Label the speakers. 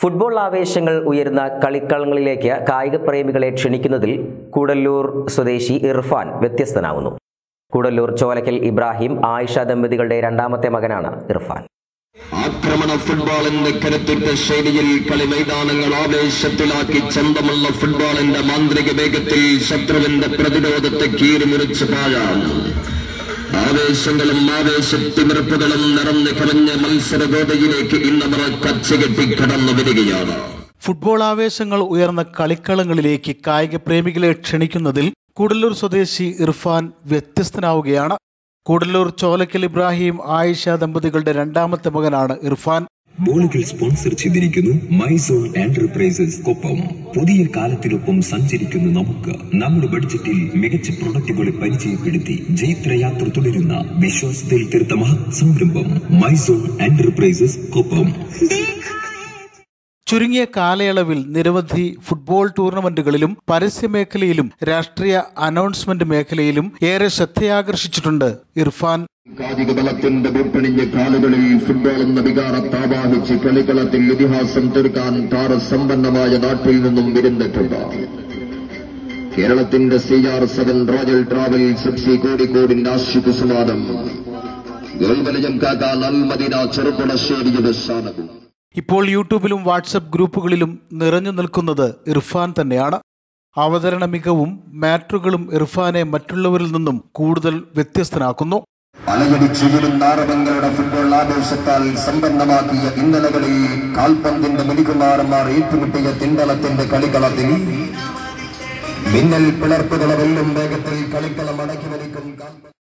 Speaker 1: football ആവേശങ്ങൾ ഉയരുന്ന കളിക്കളങ്ങളിലേക്ക് കായിക പ്രേമികളെ ക്ഷണിക്കുന്നതിൽ കൂടല്ലൂർ സ്വദേശി ഇർഫാൻ വ്യത്യസ്തനാവുന്നു കൂടല്ലൂർ ചോലക്കൽ ഇബ്രാഹിം ആയിഷ ദമ്പതികളുടെ രണ്ടാമത്തെ മകനാണ് ഇർഫാൻ
Speaker 2: ആക്രമണ ഫുട്ബോളിന്റെ കരുത്തുറ്റ ശൈലിയിൽ കളി മൈതാനങ്ങൾ ആവേശത്തിലാക്കി ചന്തമുള്ള ഫുട്ബോളിന്റെ മാന്ത്രിക വേഗത്തിൽ ശത്രുവിന്റെ പ്രതിരോധത്തെ കീറിമുറിച്ച് പാഴാം ആവേശങ്ങളും ആവേശത്തിമിറപ്പുകളും നിറഞ്ഞു കലഞ്ഞ മത്സരഗോതയിലേക്ക് ഇന്നവർ കച്ചകെട്ടി കടന്നു വരികയാണ്
Speaker 3: ഫുട്ബോൾ ആവേശങ്ങൾ ഉയർന്ന കളിക്കളങ്ങളിലേക്ക് കായിക പ്രേമികളെ ക്ഷണിക്കുന്നതിൽ കൂടല്ലൂർ സ്വദേശി ഇർഫാൻ വ്യത്യസ്തനാവുകയാണ് കൂടല്ലൂർ ചോലക്കൽ ഇബ്രാഹിം ആയിഷ ദമ്പതികളുടെ രണ്ടാമത്തെ മകനാണ് ഇർഫാൻ
Speaker 4: ബോളുകൾ സ്പോൺസർ ചെയ്തിരിക്കുന്നു മൈസോൺ എന്റർപ്രൈസസ് കൊപ്പം പുതിയ കാലത്തിനൊപ്പം സഞ്ചരിക്കുന്ന നമുക്ക് നമ്മുടെ ബഡ്ജറ്റിൽ മികച്ച പ്രൊഡക്റ്റുകളെ പരിചയപ്പെടുത്തി ജൈത്രയാത്ര തുടരുന്ന വിശ്വാസത്തിൽ തീർത്ത മഹത് സംരംഭം മൈസോൺ എന്റർപ്രൈസസ് കൊപ്പം
Speaker 3: ചുരുങ്ങിയ കാലയളവിൽ നിരവധി ഫുട്ബോൾ ടൂർണമെന്റുകളിലും പരസ്യമേഖലയിലും രാഷ്ട്രീയ അനൗൺസ്മെന്റ് മേഖലയിലും ഏറെ ശ്രദ്ധയാകർഷിച്ചിട്ടുണ്ട് ഇർഫാൻ
Speaker 2: കായിക ബലത്തിന്റെ വിപ്പണിഞ്ഞ കാലുകളിൽ ഫുട്ബോൾ എന്ന വികാരത്താവാഹിച്ച് കളിക്കളത്തിൽ ഇതിഹാസം തീർക്കാൻ താരസമ്പന്നമായ നാട്ടിൽ നിന്നും വിരുന്നിട്ടുണ്ട് കേരളത്തിന്റെ C R seven royal travels F C കോഴിക്കോടിന്റെ ആശുകുസുമാനം ഗോൾവലയം കാക്കാൻ അൽമദിന ചെറുപ്പുളശ്ശേരിയുടെ സ്ഥാനവും
Speaker 3: ഇപ്പോൾ യൂട്യൂബിലും വാട്സപ്പ് ഗ്രൂപ്പുകളിലും നിറഞ്ഞു നിൽക്കുന്നത് ഇർഫാൻ തന്നെയാണ് അവതരണ മികവും മാറ്ററുകളും ഇർഫാനെ മറ്റുള്ളവരിൽ നിന്നും കൂടുതൽ വ്യത്യസ്തനാക്കുന്നു
Speaker 2: അലയടിച്ച് വീഴുന്ന ആരവങ്ങളുടെ ഫുട്ബോൾ ആവേശത്താൽ സമ്പന്നമാക്കിയ ഇന്നലകളിൽ കാൽപന്തിന്റെ മിടുക്കുമാരന്മാർ ഏറ്റുമുട്ടിയ തിണ്ടളത്തിന്റെ കളിക്കളത്തിൽ മിന്നൽ പിളർപ്പുകളെ വെല്ലും വേഗത്തിൽ കളിക്കളം അടക്കി വലിക്കും കാൽപന്ത്